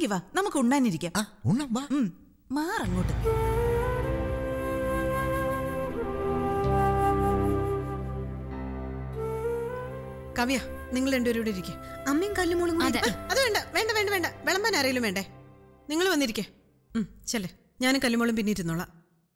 എങ്കി വാ നമുക്ക് ഉണ്ണാനിരിക്കാം ആ ഉണ്ണാം വാ ഉം, മാറങ്ങോട്ട് കവ്യ നിങ്ങൾ രണ്ടുപേരും ഇവിടെ ഇരിക്കും അമ്മയും കല്ലുമോളും കൂടി അതെ. അത് വേണ്ട വേണ്ട വേണ്ട വേണ്ട വിളമ്പാൻ ആരെങ്കിലും വേണ്ടേ നിങ്ങൾ വന്നിരിക്കേ ചെല്ലേ ഞാനും കല്ലുമോളും പിന്നെ ഇരുന്നോളാം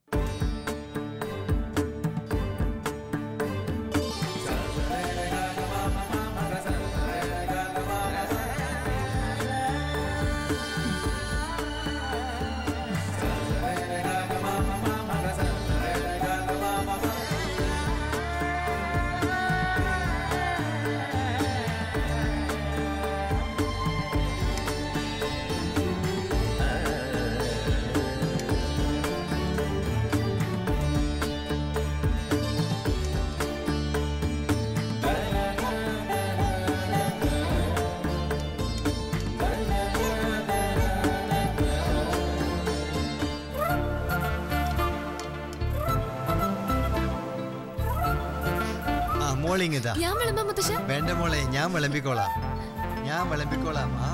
ആ മോളിങ് ഇതാ ഞാൻ വിളമ്പാ മുത്തശ്ശ വേണ്ട മോളെ ഞാൻ വിളമ്പിക്കോളാം ഞാൻ വിളമ്പിക്കോളാം ആ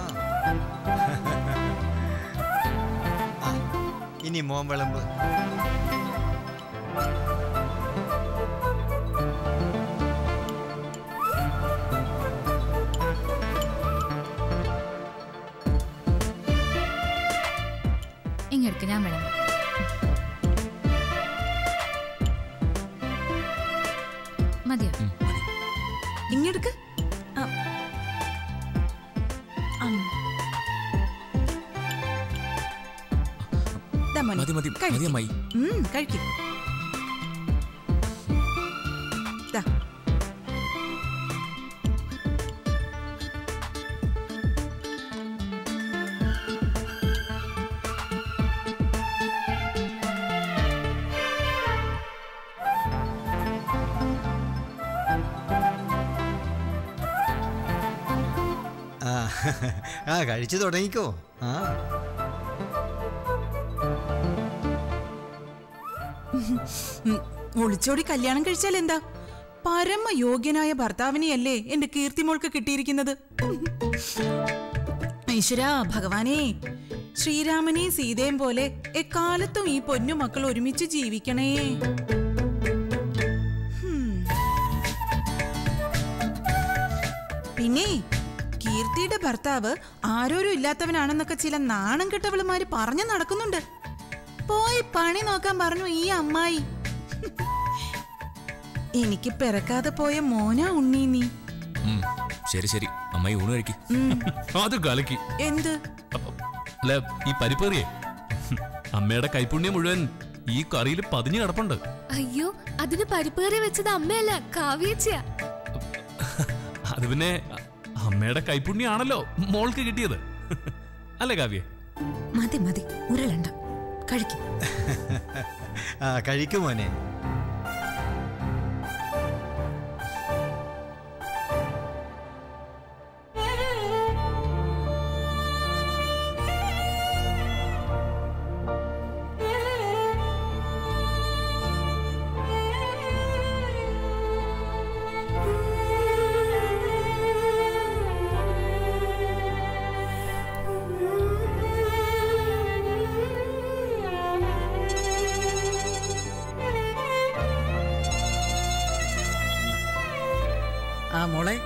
ആ, ഇനി മോൻ വിളമ്പ് ഇങ്ങെടുക്ക് ഞാൻ വിളമ്പാം മതിയോ ഇങ്ങെടുക്ക് ആ. അം. ദാ മോനെ, മതി മതി കഴിക്ക്. മതി അമ്മായി ഉം, കഴിക്ക്. ദാ. ആ ആ കഴിച്ചു തുടങ്ങിക്കോ ആ ഉം, ഒളിച്ചോടി കല്യാണം കഴിച്ചാൽ എന്താ പരമയോഗ്യനായ ഭർത്താവിനെയല്ലേ എന്റെ കീർത്തിമോൾക്ക് കിട്ടിയിരിക്കുന്നത് ഈശ്വരാ ഭഗവാനേ ശ്രീരാമനെയും സീതയും പോലെ എക്കാലത്തും ഈ പൊന്നു മക്കൾ ഒരുമിച്ച് ജീവിക്കണേ ഹും. പിന്നെ കീർത്തിയുടെ ഭർത്താവ് ആരോരും ഇല്ലാത്തവനാണെന്നൊക്കെ ചില നാണം കെട്ടവളുമാര് പറഞ്ഞു നടക്കുന്നുണ്ട് പോയി പണി നോക്കാൻ പറഞ്ഞു ഈ അമ്മായി എനിക്ക് പിറക്കാതെ പോയ മോനാ ഉണ്ണി നീ ഉം, ശരി ശരി അമ്മായി ഊണ് കഴിക്ക് അത് കലക്കി എന്ത് അല്ല ഈ പരിപ്പേറിയേ അമ്മയുടെ കൈപ്പുണ്യം മുഴുവൻ ഈ കറിയിൽ പതിഞ്ഞു കിടപ്പുണ്ട് അയ്യോ അതിന് പരിപ്പേറി വെച്ചത് അമ്മയല്ല കാവ്യേച്ചിയാ അത് പിന്നെ അ- അമ്മയുടെ കൈപ്പുണ്യാണല്ലോ മോൾക്ക് കിട്ടിയത് അല്ലേ കാവ്യ മതി മതി ഉരുളണ്ട കഴിക്കും ആ കഴിക്കും മോനെ ആ മോളെ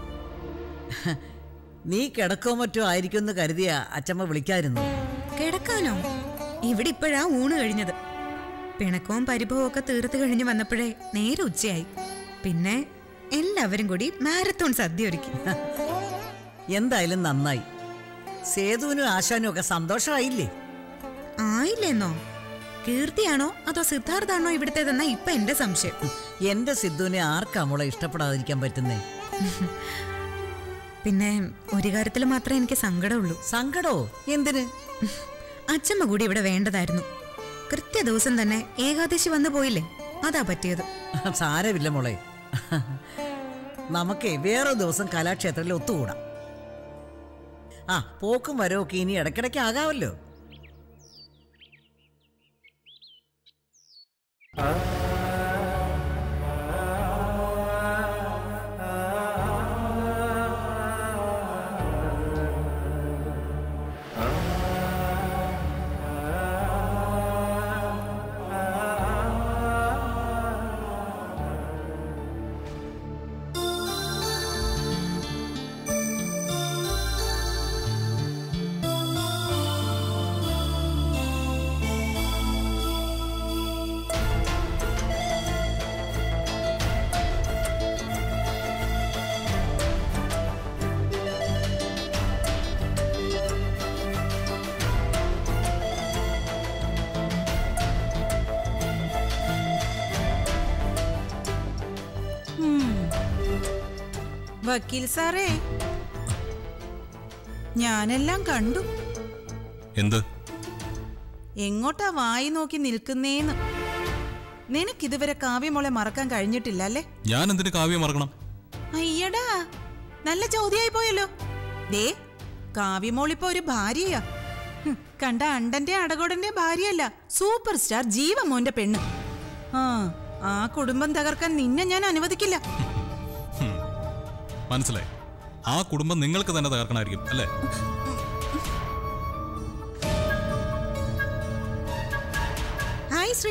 നീ കിടക്കോ മറ്റോ ആയിരിക്കുമെന്ന് കരുതിയ അച്ചമ്മ വിളിക്കായിരുന്നു കിടക്കാനോ ഇവിടെ ഇപ്പോഴാ ഊണ് കഴിഞ്ഞത് പിണക്കവും പരിഭവവും ഒക്കെ തീർത്ത് കഴിഞ്ഞ് വന്നപ്പോഴേ നേരെ ഉച്ചയായി പിന്നെ എല്ലാവരും കൂടി മാരത്തോൺ സദ്യ ഒരുക്കി എന്തായാലും നന്നായി സേതുവിനും ആശാനും ഒക്കെ സന്തോഷമായില്ലേ ആയില്ലെന്നോ കീർത്തിയാണോ അതോ സിദ്ധാർത്ഥാണോ ഇവിടുത്തേതെന്നാ ഇപ്പൊ എന്റെ സംശയം എന്റെ സിദ്ധുവിനെ ആർക്കാ മോളെ ഇഷ്ടപ്പെടാതിരിക്കാൻ പറ്റുന്നേ പിന്നെ ഒരു കാര്യത്തിൽ മാത്രമേ എനിക്ക് സങ്കടമുള്ളൂ സങ്കടോ എന്തിന് അച്ഛമ്മ കൂടി ഇവിടെ വേണ്ടതായിരുന്നു കൃത്യ ദിവസം തന്നെ ഏകാദശി വന്നു പോയില്ലേ അതാ പറ്റിയത് സാരമില്ല മോളെ നമുക്കേ വേറെ ദിവസം കലാക്ഷേത്രത്തിൽ ഒത്തുകൂടാം ആ പോക്കും വരവൊക്കെ ഇനി ഇടയ്ക്കിടയ്ക്ക് ആകാമല്ലോ ആ വക്കീൽ സാറേ ഞാനെല്ലാം കണ്ടു എന്ത് എങ്ങോട്ടാ വായി നോക്കി നിൽക്കുന്നേന്ന് നിനക്കിതുവരെ കാവ്യമോളെ മറക്കാൻ കഴിഞ്ഞിട്ടില്ല അല്ലേ ഞാൻ എന്തിനു കാവ്യം മറക്കണം അയ്യടാ നല്ല ചോദ്യായി പോയല്ലോ ദേ കാവ്യമോളിപ്പോ ഒരു ഭാര്യയാ ഹും, കണ്ട അണ്ടന്റെ അടകോടന്റെ ഭാര്യയല്ല സൂപ്പർ സ്റ്റാർ ജീവമോന്റെ പെണ്ണ് ആ ആ കുടുംബം തകർക്കാൻ നിന്നെ ഞാൻ അനുവദിക്കില്ല മനസ്സിലായി ആ കുടുംബം നിങ്ങൾക്ക് തന്നെ തകർക്കണമായിരിക്കും അല്ലേ ഹായ് ശ്രീ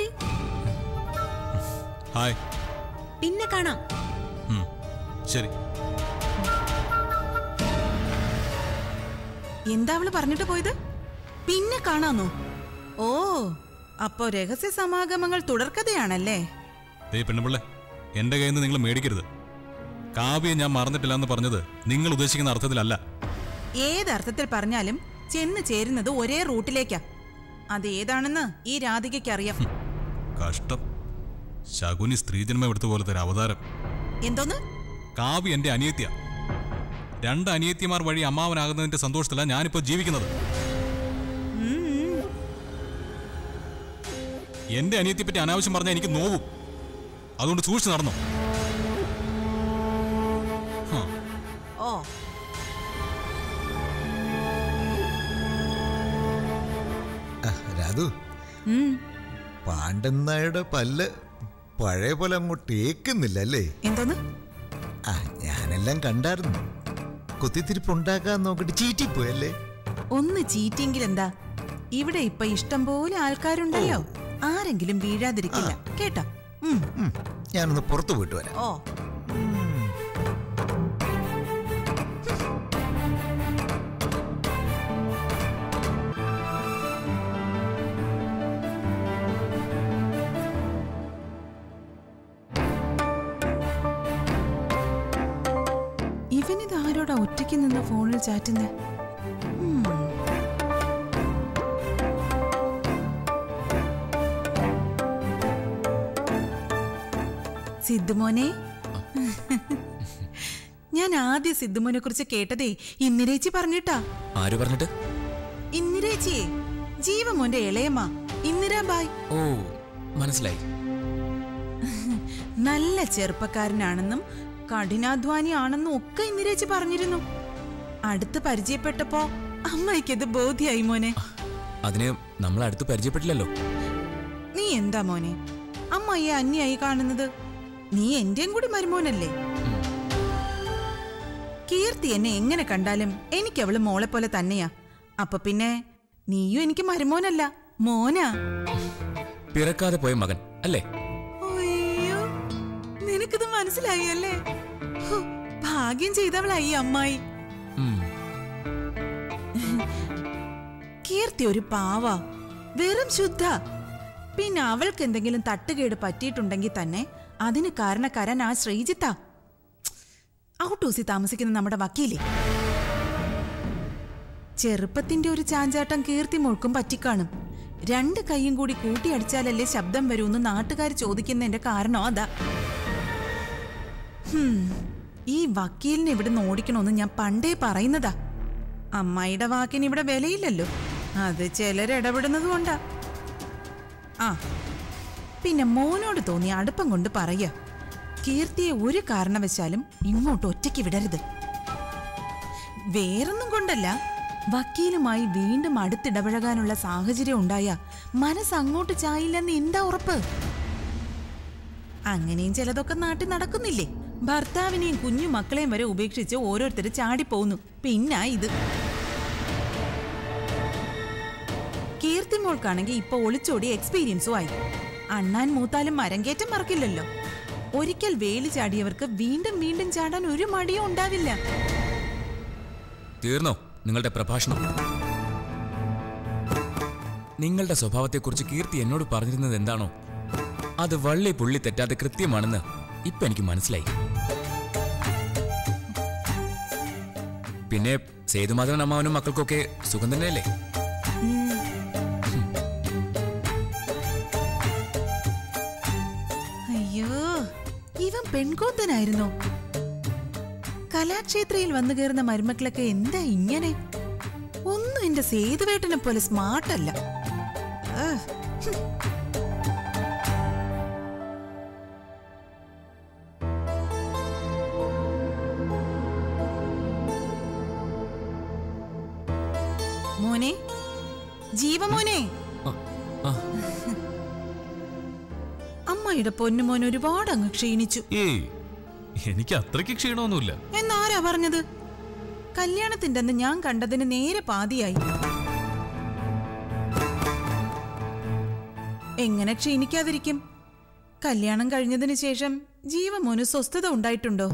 ഹായ് പിന്നെ കാണാം ഉം, ശരി എന്താ അവള് പറഞ്ഞിട്ട് പോയത് പിന്നെ കാണാന്നോ ഓ അപ്പോ രഹസ്യ സമാഗമങ്ങൾ തുടർക്കഥയാണല്ലേ ദേ പെണ്ണുപിള്ളെ എന്റെ കയ്യിൽ നിന്ന് നിങ്ങൾ മേടിക്കരുത് കാവ്യം ഞാൻ മറന്നിട്ടില്ല എന്ന് പറഞ്ഞത് നിങ്ങൾ ഉദ്ദേശിക്കുന്ന അർത്ഥത്തിലല്ല ഏതർത്ഥത്തിൽ പറഞ്ഞാലും ചെന്ന് ചേരുന്നത് ഒരേ റൂട്ടിലേക്കാ അതേതാണെന്ന് ഈ രാധികയ്ക്ക് അറിയാം കഷ്ടം ശകുനി സ്ത്രീജന്മം എടുത്ത പോലത്തെ ഒരു അവതാരം എന്തോന്ന് കാവ്യ എന്റെ അനിയത്തിയ രണ്ട് അനിയത്തിമാർ വഴി അമ്മാവനാകുന്നതിന്റെ സന്തോഷത്തിലാണ് ഞാനിപ്പോ ജീവിക്കുന്നത് എന്റെ അനിയത്തിയെ പറ്റി അനാവശ്യം പറഞ്ഞാൽ എനിക്ക് നോവും അതുകൊണ്ട് സൂക്ഷിച്ച് നടന്നു ഓ ആ, രാധു ഉം. പാണ്ഡന്നായുടെ പല്ല് പഴയ പോലെ അങ്ങോട്ട് ഏക്കുന്നില്ല അല്ലേ എന്തോന്ന് ആ ഞാനെല്ലാം കണ്ടായിരുന്നു കുത്തിത്തിരിപ്പുണ്ടാക്കാൻ നോക്കിട്ട് ചീറ്റിപ്പോയല്ലേ ഒന്ന് ചീറ്റിയെങ്കിൽ എന്താ ഇവിടെ ഇപ്പൊ ഇഷ്ടം പോലെ ആൾക്കാരുണ്ടല്ലോ ആരെങ്കിലും വീഴാതിരിക്കില്ല കേട്ടോ ഉം. ഉം, ഞാനൊന്ന് പുറത്തു പോയിട്ട് വരാം ഓ ഇവനിത് ആരോടാ ഒറ്റയ്ക്ക് നിന്ന് ഫോണിൽ ചാറ്റുന്നേ ഉം. സിദ്ധുമോനെ ഞാൻ ആദ്യം സിദ്ധുമോനെ കുറിച്ച് കേട്ടതേ ഇന്ദിരേച്ചി പറഞ്ഞിട്ടാ ആര് പറഞ്ഞിട്ട് ഇന്ദിരേച്ചിയെ ജീവമോന്റെ ഇളയമ്മ ഇന്ദിരാബായ് ഓ മനസ്സിലായി നല്ല ചെറുപ്പക്കാരനാണെന്നും കഠിനാധ്വാനിയാണെന്നും ഒക്കെ ഇന്ദിരേച്ചി പറഞ്ഞിരുന്നു അടുത്ത് പരിചയപ്പെട്ടപ്പോ അമ്മയ്ക്കത് ബോധ്യായി മോനെ അതിന് നമ്മൾ അടുത്ത് പരിചയപ്പെട്ടില്ലല്ലോ നീ എന്താ മോനെ അമ്മയെ അന്യായി കാണുന്നത് നീ എന്റെയും കൂടി മരുമോനല്ലേ കീർത്തി എന്നെ എങ്ങനെ കണ്ടാലും എനിക്ക് അവള് മോളെ പോലെ തന്നെയാ അപ്പൊ പിന്നെ നീയും എനിക്ക് മരുമോനല്ല മോനാ പിറക്കാതെ പോയ മകൻ അല്ലേ അയ്യോ നിനക്കിത് മനസ്സിലായി അല്ലേ ഹോ, ഭാഗ്യം ചെയ്തവളായി ഈ അമ്മായി ഉം. കീർത്തി ഒരു പാവ വെറും ശുദ്ധ പിന്നെ അവൾക്ക് എന്തെങ്കിലും തട്ടുകേട് പറ്റിയിട്ടുണ്ടെങ്കിൽ തന്നെ അതിന് കാരണക്കാരൻ ആ ശ്രീജിത്ത ഔട്ട് ഹൗസിൽ താമസിക്കുന്ന നമ്മുടെ വക്കീലേ ചെറുപ്പത്തിന്റെ ഒരു ചാഞ്ചാട്ടം കീർത്തി മുഴുക്കും പറ്റിക്കാണും രണ്ട് കൈയും കൂടി കൂട്ടിയടിച്ചാലല്ലേ ശബ്ദം വരൂന്ന് നാട്ടുകാർ ചോദിക്കുന്നതിന്റെ കാരണം അതാ ഹും, ഈ വക്കീലിനെ ഇവിടെ ഓടിക്കണമെന്ന് ഞാൻ പണ്ടേ പറയുന്നതാ അമ്മായിയുടെ വാക്കിന് ഇവിടെ വിലയില്ലല്ലോ അത് ചിലരിടപെടുന്നത് കൊണ്ടാ ആ പിന്നെ മോനോട് തോന്നി അടുപ്പം കൊണ്ട് പറയാ കീർത്തിയെ ഒരു കാരണവശാലും ഇങ്ങോട്ട് ഒറ്റയ്ക്ക് വിടരുത് വേറൊന്നും കൊണ്ടല്ല വക്കീലുമായി വീണ്ടും അടുത്തിടപഴകാനുള്ള സാഹചര്യം ഉണ്ടായ മനസ്സ് അങ്ങോട്ട് ചായില്ലെന്ന് എന്താ ഉറപ്പ് അങ്ങനെയും ചിലതൊക്കെ നാട്ടിൽ നടക്കുന്നില്ലേ ഭർത്താവിനെയും കുഞ്ഞു മക്കളെയും വരെ ഉപേക്ഷിച്ച് ഓരോരുത്തർ ചാടിപ്പോകുന്നു പിന്നാ ഇത് കീർത്തിമോൾക്കാണെങ്കിൽ ഇപ്പൊ ഒളിച്ചോടി എക്സ്പീരിയൻസും ആയി അണ്ണാൻ മൂത്താലും മരങ്കേറ്റം മറക്കില്ലല്ലോ ഒരിക്കൽ വേലി ചാടിയവർക്ക് വീണ്ടും വീണ്ടും ചാടാൻ ഒരു മടിയും ഉണ്ടാവില്ല തീർന്നോ നിങ്ങളുടെ പ്രഭാഷണം നിങ്ങളുടെ സ്വഭാവത്തെക്കുറിച്ച് കീർത്തി എന്നോട് പറഞ്ഞിരുന്നത് എന്താണോ അത് വള്ളി പുള്ളി തെറ്റാതെ കൃത്യമാണെന്ന് ഇപ്പൊ എനിക്ക് മനസ്സിലായി പിന്നെ സേതുമാധവൻ അമ്മാവനും മക്കൾക്കൊക്കെ സുഖം തന്നെയല്ലേ അയ്യോ ഇവൻ പെൺകോത്തനായിരുന്നോ കലാക്ഷേത്രയിൽ വന്നു കയറുന്ന മരുമക്കളൊക്കെ എന്താ ഇങ്ങനെ ഒന്നും എന്റെ സേതുവേട്ടനെ പോലെ സ്മാർട്ടല്ല ആ, ഹും. മോനെ ജീവമോനെ ആ, ആ. അമ്മയുടെ പൊന്നുമോൻ ഒരുപാട് അങ്ങ് ക്ഷീണിച്ചു ഏയ് എനിക്ക് അത്രയ്ക്ക് ക്ഷീണമൊന്നുമില്ല എന്നാരാ പറഞ്ഞത് കല്യാണത്തിന്റെ അന്ന് ഞാൻ കണ്ടതിന് നേരെ പാതിയായി എങ്ങനെ ക്ഷീണിക്കാതിരിക്കും കല്യാണം കഴിഞ്ഞതിന് ശേഷം ജീവമോന് സ്വസ്ഥത ഉണ്ടായിട്ടുണ്ടോ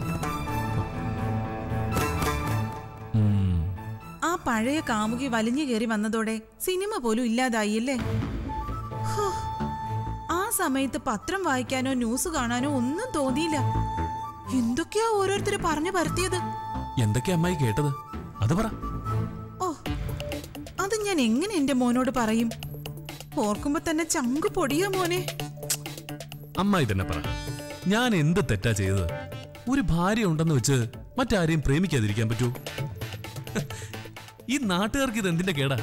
ഉം. ആ പഴയ കാമുകി വലിഞ്ഞു കയറി വന്നതോടെ സിനിമ പോലും ഇല്ലാതായില്ലേ ഹോ, ആ സമയത്ത് പത്രം വായിക്കാനോ ന്യൂസ് കാണാനോ ഒന്നും തോന്നിയില്ല എന്തൊക്കെയാ ഓരോരുത്തര് പറഞ്ഞു പരത്തിയത് എന്തൊക്കെയാ അമ്മായി കേട്ടത് അത് പറ ഓ അത് ഞാൻ എങ്ങനെ എന്റെ മോനോട് പറയും ഓർക്കുമ്പോ തന്നെ ചങ്ക് പൊടിയാ മോനെ അമ്മായി തന്നെ പറ ഞാൻ എന്ത് തെറ്റാ ചെയ്തത് ഒരു ഭാര്യ ഉണ്ടെന്ന് വെച്ച് മറ്റാരെയും പ്രേമിക്കാതിരിക്കാൻ പറ്റൂ ഈ നാട്ടുകാർക്ക് ഇത് എന്തിന്റെ കേടാ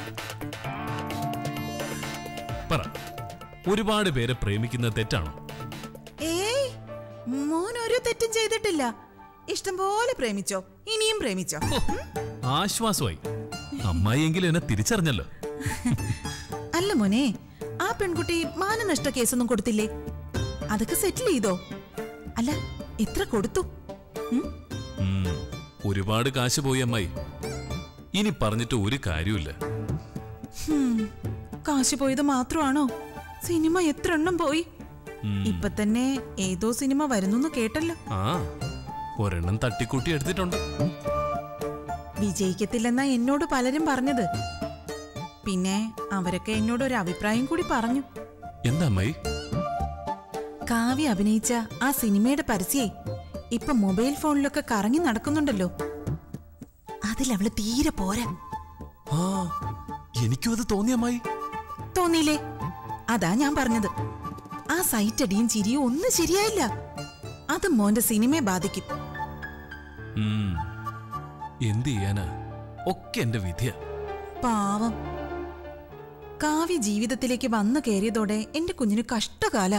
പറ ഒരുപാട് പേരെ പ്രേമിക്കുന്നത് തെറ്റാണോ ഏയ് മോൻ ഒരു തെറ്റും ചെയ്തിട്ടില്ല ഇഷ്ടം പോലെ പ്രേമിച്ചോ ഇനിയും പ്രേമിച്ചോ ഹോ, ആശ്വാസമായി അമ്മായിയെങ്കിലും എന്നെ തിരിച്ചറിഞ്ഞല്ലോ അല്ല മോനെ ആ പെൺകുട്ടി മാനനഷ്ട കേസൊന്നും കൊടുത്തില്ലേ അതൊക്കെ സെറ്റിൽ ചെയ്തോ അല്ല എത്ര കൊടുത്തു ഉം? ഉം, ഒരുപാട് കാശ് പോയി അമ്മായി ഇനി പറഞ്ഞിട്ട് ഒരു കാര്യമില്ല ഹും, കാശ് പോയത് മാത്രമാണോ സിനിമ എത്ര എണ്ണം പോയി ഉം. ഇപ്പൊ തന്നെ ഏതോ സിനിമ വരുന്നു കേട്ടല്ലോ ആ ഒരെണ്ണം തട്ടിക്കൂട്ടി എടുത്തിട്ടുണ്ട് വിജയിക്കത്തില്ലെന്നാ എന്നോട് പലരും പറഞ്ഞത് പിന്നെ അവരൊക്കെ എന്നോട് ഒരു അഭിപ്രായം കൂടി പറഞ്ഞു എന്താ അമ്മായി കാവ്യ അഭിനയിച്ച ആ സിനിമയുടെ പരസ്യേ ഇപ്പൊ മൊബൈൽ ഫോണിലൊക്കെ കറങ്ങി നടക്കുന്നുണ്ടല്ലോ അതിലവള് തീരെ പോരാ ആ എനിക്കും അത് തോന്നി അമ്മായി തോന്നിയില്ലേ അതാ ഞാൻ പറഞ്ഞത് ആ സൈറ്റ് അടിയും ചിരിയും ഒന്നും ശരിയായില്ല അത് മോന്റെ സിനിമയെ ബാധിക്കും ഉം. എന്ത് ചെയ്യാനാ ഒക്കെ എന്റെ വിധിയ പാവം കാവ്യ ജീവിതത്തിലേക്ക് വന്നു കയറിയതോടെ എന്റെ കുഞ്ഞിന് കഷ്ടകാല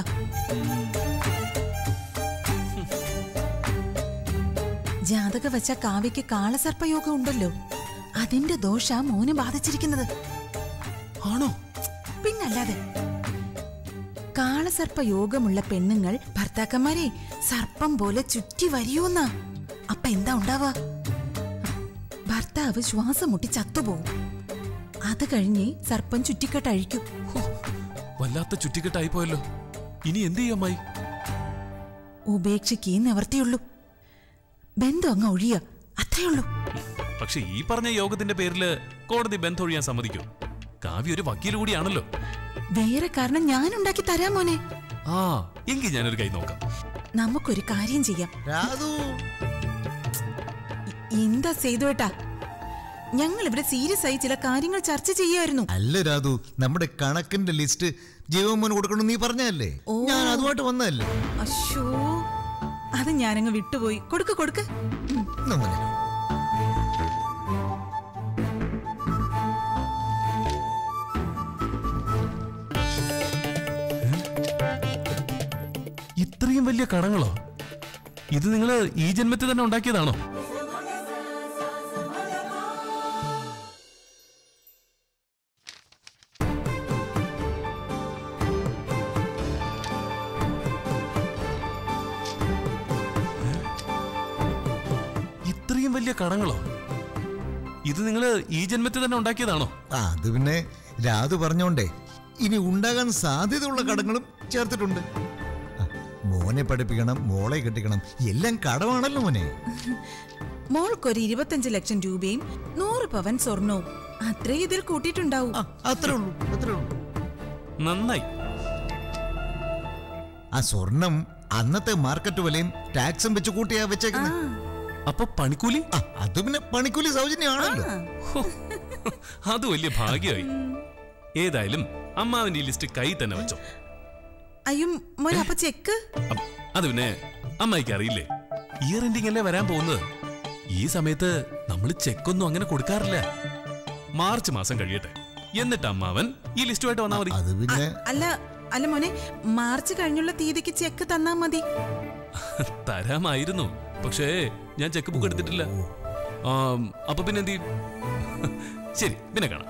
ജാതക വെച്ച കാവ്യക്ക് കാളസർപ്പയോഗം ഉണ്ടല്ലോ അതിന്റെ ദോഷ മോനെ ബാധിച്ചിരിക്കുന്നത് ആണോ പിന്നല്ലാതെ കാളസർപ്പ യോഗമുള്ള പെണ്ണുങ്ങൾ ഭർത്താക്കന്മാരെ സർപ്പം പോലെ ചുറ്റി വരിയോന്നാ അപ്പൊ എന്താ ഉണ്ടാവുക ഭർത്താവ് ശ്വാസം മുട്ടി ചത്തുപോകും അത് കഴിഞ്ഞ് സർപ്പം ചുറ്റിക്കെട്ട് അഴിക്കും ഹോ, വല്ലാത്ത ചുറ്റിക്കെട്ടായി പോയല്ലോ ഇനി എന്ത് ചെയ്യും അമ്മായി ഉപേക്ഷിക്കേ നിവർത്തിയുള്ളൂ ബന്ധം അങ്ങ് ഒഴിയ അത്രയുള്ളൂ പക്ഷെ ഈ പറഞ്ഞ യോഗത്തിന്റെ പേരില് കോടതി ബന്ധമൊഴിയാൻ സമ്മതിക്കും കാവ്യ ഒരു വക്കീൽ കൂടിയാണല്ലോ വേറെ കാരണം ഞാൻ ഉണ്ടാക്കി തരാം മോനെ ആ എങ്കിൽ ഞാനൊരു കൈ നോക്കാം നമുക്കൊരു കാര്യം ചെയ്യാം രാധു എന്താ സേതുവേട്ടാ ഞങ്ങൾ ഇവിടെ സീരിയസ് ആയി ചില കാര്യങ്ങൾ ചർച്ച ചെയ്യായിരുന്നു അല്ല രാധു നമ്മുടെ കണക്കിന്റെ ലിസ്റ്റ് ജീവമോന് കൊടുക്കണം നീ പറഞ്ഞല്ലേ ഓ. ഞാൻ അതുമായിട്ട് വന്നതല്ലേ അശോ അത് ഞാനങ്ങ് വിട്ടുപോയി കൊടുക്ക് കൊടുക്ക് ഉം. എന്നാ മോനെ. ഇത്രയും വലിയ കടങ്ങളോ ഇത് നിങ്ങൾ ഈ ജന്മത്തിൽ തന്നെ ഉണ്ടാക്കിയതാണോ ഇത്രയും വലിയ കടങ്ങളോ ഇത് നിങ്ങൾ ഈ ജന്മത്തിൽ തന്നെ ഉണ്ടാക്കിയതാണോ ആ അത് പിന്നെ രാധു പറഞ്ഞോണ്ടേ ഇനി ഉണ്ടാകാൻ സാധ്യതയുള്ള കടങ്ങളും ചേർത്തിട്ടുണ്ട് ആ, മോനെ പഠിപ്പിക്കണം മോളെ കെട്ടിക്കണം എല്ലാം കടമാണല്ലോ മോനെ മോൾക്കൊരു ഇരുപത്തഞ്ച് ലക്ഷം രൂപയും നൂറ് പവൻ സ്വർണവും അത്രേ ഇതിൽ കൂട്ടിയിട്ടുണ്ടാവും ആ, അത്രേ ഉള്ളൂ അത്രേ ഉള്ളൂ നന്നായി ആ സ്വർണം അന്നത്തെ മാർക്കറ്റ് വിലയും ടാക്സും വെച്ച് കൂട്ടിയാ വെച്ചേക്കുന്നത് അപ്പൊ പണിക്കൂലി ആ, അത് പിന്നെ പണിക്കൂലി സൗജന്യമാണല്ലോ ഹോ, അത് വലിയ ഭാഗ്യമായി ഏതായാലും അമ്മാവിന്റെ ഈ ലിസ്റ്റ് കൈ തന്നെ വെച്ചോ അയ്യോ മോനെ അപ്പൊ ചെക്ക് അപ്പ് അത് പിന്നെ അമ്മായിക്ക് അറിയില്ലേ ഇയർ എൻഡിംഗ് അല്ലേ വരാൻ പോകുന്നത് ഈ സമയത്ത് നമ്മൾ ചെക്കൊന്നും അങ്ങനെ കൊടുക്കാറില്ല മാർച്ച് മാസം കഴിയട്ടെ എന്നിട്ട് അമ്മാവൻ ഈ ലിസ്റ്റുമായിട്ട് വന്നാൽ മതി അത് പിന്നെ അല്ല അല്ല മോനെ മാർച്ച് കഴിഞ്ഞുള്ള തീയതിക്ക് ചെക്ക് തന്നാ മതി തരാമായിരുന്നു പക്ഷേ ഞാൻ ചെക്ക് ബുക്ക് എടുത്തിട്ടില്ല ആം, അപ്പൊ പിന്നെ എന്ത് ചെയ്യും ശരി പിന്നെ കാണാം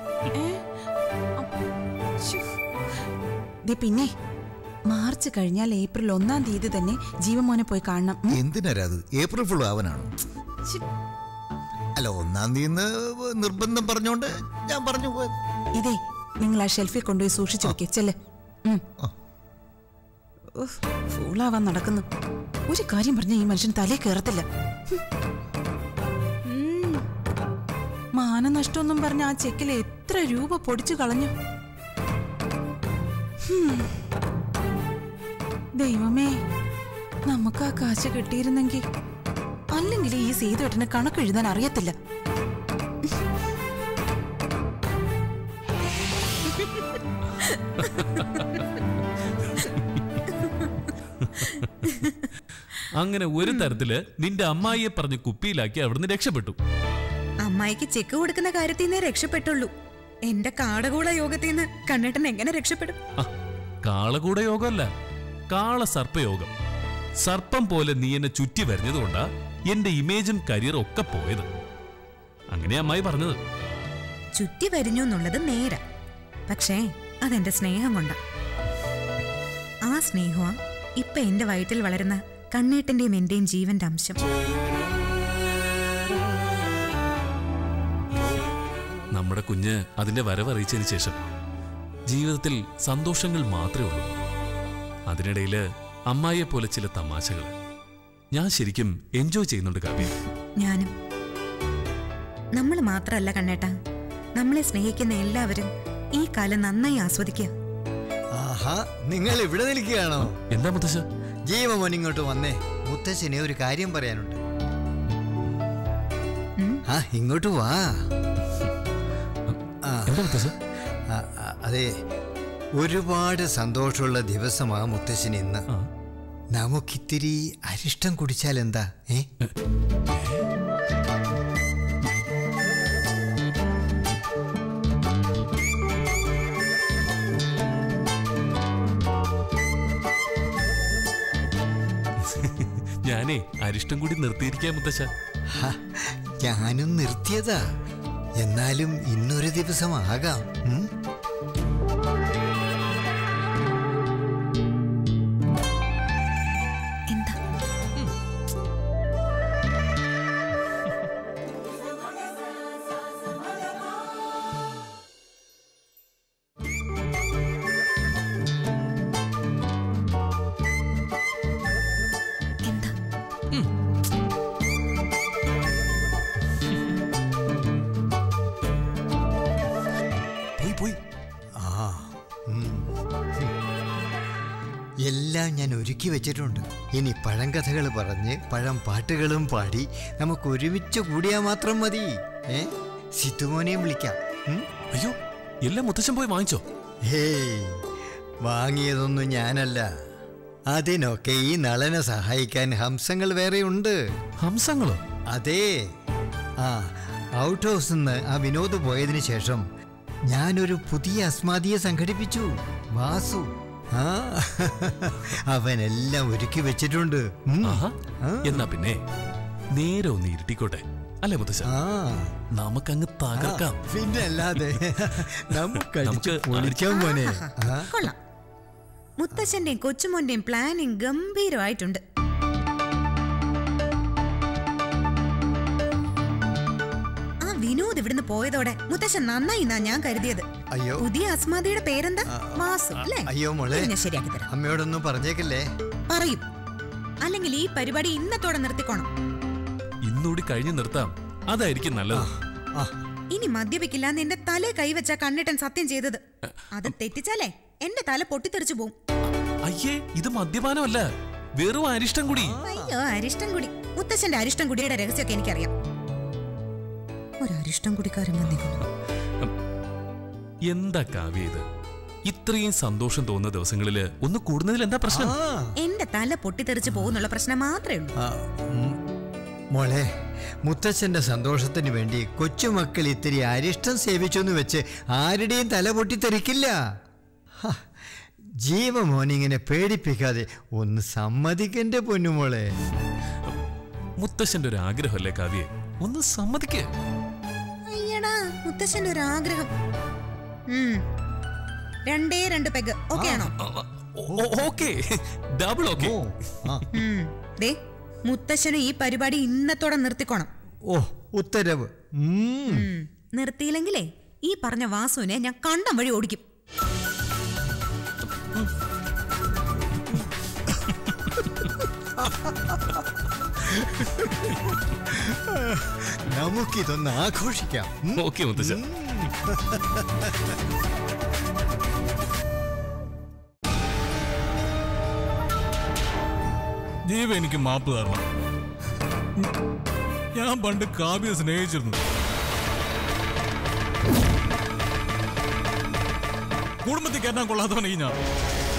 ദേ പിന്നെ മാർച്ച് കഴിഞ്ഞാൽ ഏപ്രിൽ ഒന്നാം തീയതി തന്നെ ജീവമോനെ പോയി കാണണം ഉം? എന്തിനാ അത് ഏപ്രിൽ ഫുൾ ആവാനാണ് ശ്ശി, അല്ല ഒന്നാം തീയതി നിർബന്ധം പറഞ്ഞോണ്ട് ഞാൻ പറഞ്ഞു പോയത് ഇതേ നിങ്ങൾ ആ ഷെൽഫിൽ കൊണ്ടുപോയി സൂക്ഷിച്ചു വെക്കേ ചെല്ല് ഉം. ആ. ഉഫ്, ഫൂളാവാൻ നടക്കുന്നു ഒരു കാര്യം പറഞ്ഞ ഈ മനുഷ്യൻ തലേ കയറത്തില്ല ഉം. മാനനഷ്ടമൊന്നും പറഞ്ഞ ആ ചെക്കിൽ എത്ര രൂപ പൊടിച്ചു കളഞ്ഞു ഹും. ദൈവമേ നമുക്ക് ആ കാശ് കിട്ടിയിരുന്നെങ്കിൽ അല്ലെങ്കിൽ ഈ സീതുവേട്ടന് കണക്കെഴുതാൻ അറിയത്തില്ല അങ്ങനെ ഒരു തരത്തില് നിന്റെ അമ്മായിയെ പറഞ്ഞ് കുപ്പിയിലാക്കി അവിടുന്ന് രക്ഷപ്പെട്ടു അമ്മായിക്ക് ചെക്ക് കൊടുക്കുന്ന കാര്യത്തിൽ നിന്നേ രക്ഷപ്പെട്ടുള്ളൂ എന്റെ കാടകൂള യോഗത്തിൽ നിന്ന് കണ്ണേട്ടൻ എങ്ങനെ രക്ഷപ്പെടും ആ, കാളകൂട യോഗമല്ല കാള സർപ്പയോഗം സർപ്പം പോലെ നീ എന്നെ ചുറ്റി വരുന്നതുകൊണ്ടാ എന്റെ ഇമേജും കരിയറും ഒക്കെ പോയത് അങ്ങനെ അമ്മായി പറഞ്ഞത് ചുറ്റി വരിഞ്ഞു എന്നുള്ളത് നേരാ പക്ഷേ അതെന്റെ സ്നേഹം കൊണ്ടാ ആ സ്നേഹമാ ഇപ്പൊ എന്റെ വയറ്റിൽ വളരുന്ന കണ്ണേട്ടന്റെയും എന്റെയും ജീവന്റെ അംശം നമ്മുടെ കുഞ്ഞ് അതിന്റെ വരവറിയിച്ചതിന് ശേഷം ജീവിതത്തിൽ സന്തോഷങ്ങൾ മാത്രമേ ഉള്ളൂ അതിനിടയില് അമ്മായിയെ പോലെ ചില തമാശകൾ ഞാൻ ശരിക്കും എൻജോയ് ചെയ്യുന്നുണ്ട് കാവ്യ ഞാനും നമ്മൾ മാത്രമല്ല കണ്ണേട്ട നമ്മളെ സ്നേഹിക്കുന്ന എല്ലാവരും ഈ കാലം നന്നായി ആസ്വദിക്കുക ആഹാ നിങ്ങൾ ഇവിടെ നിൽക്കുകയാണോ എന്താ മുത്തശ്ശ ജീവമോൻ ഇങ്ങോട്ട് വന്നേ മുത്തശ്ശനെ ഒരു കാര്യം പറയാനുണ്ട് ഉം? ആ ഇങ്ങോട്ട് വാ ആ, എന്താ മുത്തശ്ശ ആ, ആ, അതെ ഒരുപാട് സന്തോഷമുള്ള ദിവസമാ മുത്തശ്ശൻ ഇന്ന് ആ. നമുക്കിത്തിരി അരിഷ്ടം കുടിച്ചാൽ എന്താ ഏ ഞാനേ അരിഷ്ടം കൂടി നിർത്തിയിരിക്കാം മുത്തശ്ശ ഹ, ഞാനും നിർത്തിയതാ എന്നാലും ഇന്നൊരു ദിവസമാകാം ഉം? എന്താ എന്താ പോയി പോയി ആ ഉം. എല്ലാം ഞാൻ ഒരുക്കി വെച്ചിട്ടുണ്ട് ഇനി പഴങ്കഥകൾ പറഞ്ഞ് പഴം പാട്ടുകളും പാടി നമുക്ക് ഒരുമിച്ച് കൂടിയാൽ മാത്രം മതി ഏ സിത്തുമോനെയും വിളിക്കാം ഉം? അയ്യോ എല്ലാം മുത്തശ്ശൻ പോയി വാങ്ങിച്ചോ ഹേയ് വാങ്ങിയതൊന്നും ഞാനല്ല അതിനൊക്കെ ഈ നളനെ സഹായിക്കാൻ ഹംസങ്ങൾ വേറെയുണ്ട് ഹംസങ്ങളോ അതെ ആ ഔട്ട് ഹൗസിൽ നിന്ന് ആ വിനോദ് പോയതിനു ശേഷം ഞാനൊരു പുതിയ അസ്മാദിയെ സംഘടിപ്പിച്ചു വാസു ആ അവനെല്ലാം ഒരുക്കി വെച്ചിട്ടുണ്ട് ഉം. ആഹാ ആ. എന്നാ പിന്നെ നേരെ ഒന്ന് ഇരുട്ടിക്കോട്ടെ അല്ലേ മുത്തശ്ശ ആ നമുക്കങ്ങ് തകർക്കാം പിന്നെ അല്ലാതെ നമുക്ക് നമുക്ക് പൊളിക്കാൻ മോനെ ആ കൊള്ളാം മുത്തശ്ശന്റെയും കൊച്ചുമോന്റെയും പ്ലാനിങ് ഗംഭീരമായിട്ടുണ്ട് ആ വിനോദ് ഇവിടുന്ന് പോയതോടെ മുത്തശ്ശൻ നന്നായി എന്നാ ഞാൻ കരുതിയത് അയ്യോ പുതിയ അസ്മാദിയുടെ പേരെന്താ വാസു അല്ലേ അയ്യോ മോളെ ഇത് ഞാൻ ശരിയാക്കി തരാം അമ്മയോടൊന്നും പറഞ്ഞേക്കല്ലേ പറയും അല്ലെങ്കിൽ ഈ പരിപാടി ഇന്നത്തോടെ നിർത്തിക്കോണം ഇന്നുകൂടി കഴിഞ്ഞു നിർത്താം അതായിരിക്കും നല്ലത് ആ ഇനി മദ്യപിക്കില്ല എന്ന് എന്റെ തല കൈവച്ച കണ്ണിട്ടൻ സത്യം ചെയ്തത് അത് തെറ്റിച്ചാലേ എന്റെ തല പൊട്ടിത്തെറിച്ചു പോവും അയ്യേ ഇത് മദ്യപാനമല്ല വെറും അരിഷ്ടം കൂടി അയ്യോ അരിഷ്ടം കുടി മുത്തശ്ശന്റെ അരിഷ്ടം കുടിയുടെ രഹസ്യമൊക്കെ എനിക്കറിയാം ഒരു അരിഷ്ടം കുടിക്കാരൻ വന്നിരിക്കുന്നു എന്താ കാവ്യ ഇത് ഇത്രയും സന്തോഷം തോന്നുന്ന ദിവസങ്ങളില് ഒന്ന് കൂടുന്നതിൽ എന്താ പ്രശ്നം ആ എന്റെ തല പൊട്ടിത്തെറിച്ച് പോകുന്നുള്ള പ്രശ്നം മാത്രമേ ഉള്ളൂ ആ, ഉം. മോളെ മുത്തച്ഛന്റെ സന്തോഷത്തിന് വേണ്ടി കൊച്ചുമക്കൾ ഇത്തിരി അരിഷ്ടം സേവിച്ചെന്ന് വെച്ച് ആരുടെയും തല പൊട്ടിത്തെറിക്കില്ല ഹ, ജീവമോനിങ്ങനെ പേടിപ്പിക്കാതെ ഒന്ന് സമ്മതിക്കെന്റെ പൊന്നുമോളെ മുത്തശ്ശന്റെ ഒരു ആഗ്രഹമല്ലേ കാവ്യെ ഒന്ന് സമ്മതിക്കേ അയ്യടാ മുത്തശ്ശന്റെ ഒരു ആഗ്രഹം ഉം. രണ്ടേ രണ്ട് പെഗ് ഓക്കെ ആണോ ഓക്കെ ഡബിൾ ഓക്കെ ഓ ആ ഉം. ദേ മുത്തശ്ശന് ഈ പരിപാടി ഇന്നത്തോടെ നിർത്തിക്കോണം ഓ ഉത്തരവ് ഉം. ഉം. നിർത്തിയില്ലെങ്കിലേ ഈ പറഞ്ഞ വാസുവിനെ ഞാൻ കണ്ടം വഴി ഓടിക്കും നമുക്കിതൊന്ന് ആഘോഷിക്കാം ഉം. ഓക്കെ മുത്തശ്ശ ജീവ എനിക്ക് മാപ്പ് തരണം ഞാൻ പണ്ട് കാവ്യ സ്നേഹിച്ചിരുന്നു കുടുംബത്തിൽ കയറ്റാൻ കൊള്ളാത്തവനെ ഞാൻ